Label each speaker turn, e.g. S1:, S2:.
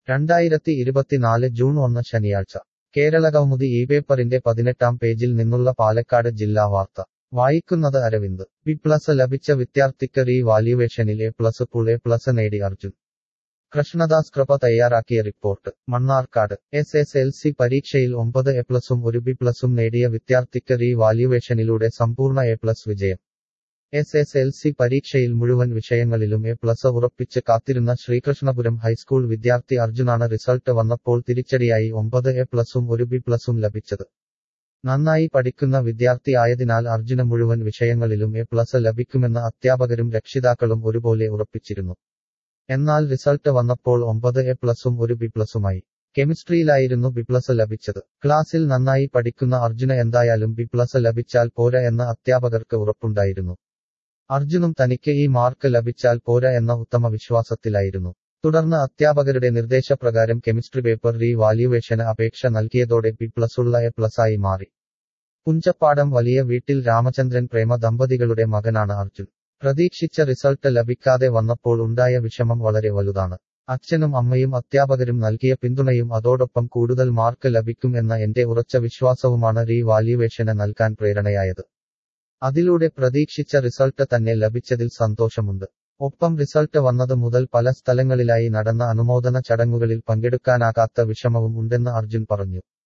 S1: രണ്ടായിരത്തി ഇരുപത്തിനാല് ജൂൺ ഒന്ന് ശനിയാഴ്ച കേരളകൗമുദി ഈ പേപ്പറിന്റെ പതിനെട്ടാം പേജിൽ നിന്നുള്ള പാലക്കാട് ജില്ലാ വാർത്ത വായിക്കുന്നത് അരവിന്ദ് ബി പ്ലസ് ലഭിച്ച വിദ്യാർത്ഥിക്ക് റീ വാല്യുവേഷനിൽ A plus full A plus നേടി അർജുൻ കൃഷ്ണദാസ് കൃപ തയ്യാറാക്കിയ report Mannarkkad S S L C പരീക്ഷയിൽ ഒമ്പത് എ പ്ലസും ഒരു ബി പ്ലസും നേടിയ വിദ്യാർത്ഥിക്ക് റീ വാല്യുവേഷനിലൂടെ സമ്പൂർണ്ണ എ പ്ലസ് വിജയം എസ് എസ് എൽ സി പരീക്ഷയിൽ മുഴുവൻ വിഷയങ്ങളിലും എ പ്ലസ് ഉറപ്പിച്ച് കാത്തിരുന്ന ശ്രീകൃഷ്ണപുരം ഹൈസ്കൂൾ വിദ്യാർത്ഥി അർജുനാണ് റിസൾട്ട് വന്നപ്പോൾ തിരിച്ചടിയായി ഒമ്പത് എ പ്ലസും ഒരു ബി പ്ലസും ലഭിച്ചത് നന്നായി പഠിക്കുന്ന വിദ്യാർത്ഥി ആയതിനാൽ അർജുന മുഴുവൻ വിഷയങ്ങളിലും എ പ്ലസ് ലഭിക്കുമെന്ന് അധ്യാപകരും രക്ഷിതാക്കളും ഒരുപോലെ ഉറപ്പിച്ചിരുന്നു എന്നാൽ റിസൾട്ട് വന്നപ്പോൾ ഒമ്പത് എ പ്ലസും ഒരു ബി പ്ലസുമായി കെമിസ്ട്രിയിലായിരുന്നു ബി പ്ലസ് ലഭിച്ചത് ക്ലാസ്സിൽ നന്നായി പഠിക്കുന്ന അർജുന എന്തായാലും ബി പ്ലസ് ലഭിച്ചാൽ പോര എന്ന അധ്യാപകർക്ക് ഉറപ്പുണ്ടായിരുന്നു അർജുനും തനിക്ക് ഈ മാർക്ക് ലഭിച്ചാൽ പോര എന്ന ഉത്തമ വിശ്വാസത്തിലായിരുന്നു തുടർന്ന് അധ്യാപകരുടെ നിർദ്ദേശപ്രകാരം കെമിസ്ട്രി പേപ്പർ റീ വാല്യുവേഷന് അപേക്ഷ നൽകിയതോടെ ബി പ്ലസുള്ള എ പ്ലസായി മാറി പുഞ്ചപ്പാടം വലിയ വീട്ടിൽ രാമചന്ദ്രൻ പ്രേമ ദമ്പതികളുടെ മകനാണ് അർജുൻ പ്രതീക്ഷിച്ച റിസൾട്ട് ലഭിക്കാതെ വന്നപ്പോൾ ഉണ്ടായ വിഷമം വളരെ വലുതാണ് അച്ഛനും അമ്മയും അധ്യാപകരും നൽകിയ പിന്തുണയും അതോടൊപ്പം കൂടുതൽ മാർക്ക് ലഭിക്കും എന്ന എന്റെ ഉറച്ച വിശ്വാസവുമാണ് റീ വാല്യുവേഷന് നൽകാൻ പ്രേരണയായത് അതിലൂടെ പ്രതീക്ഷിച്ച റിസൾട്ട് തന്നെ ലഭിച്ചതിൽ സന്തോഷമുണ്ട് ഒപ്പം റിസൾട്ട് വന്നത് മുതൽ പല സ്ഥലങ്ങളിലായി നടന്ന അനുമോദന ചടങ്ങുകളിൽ പങ്കെടുക്കാനാകാത്ത വിഷമവും ഉണ്ടെന്ന് അർജുൻ പറഞ്ഞു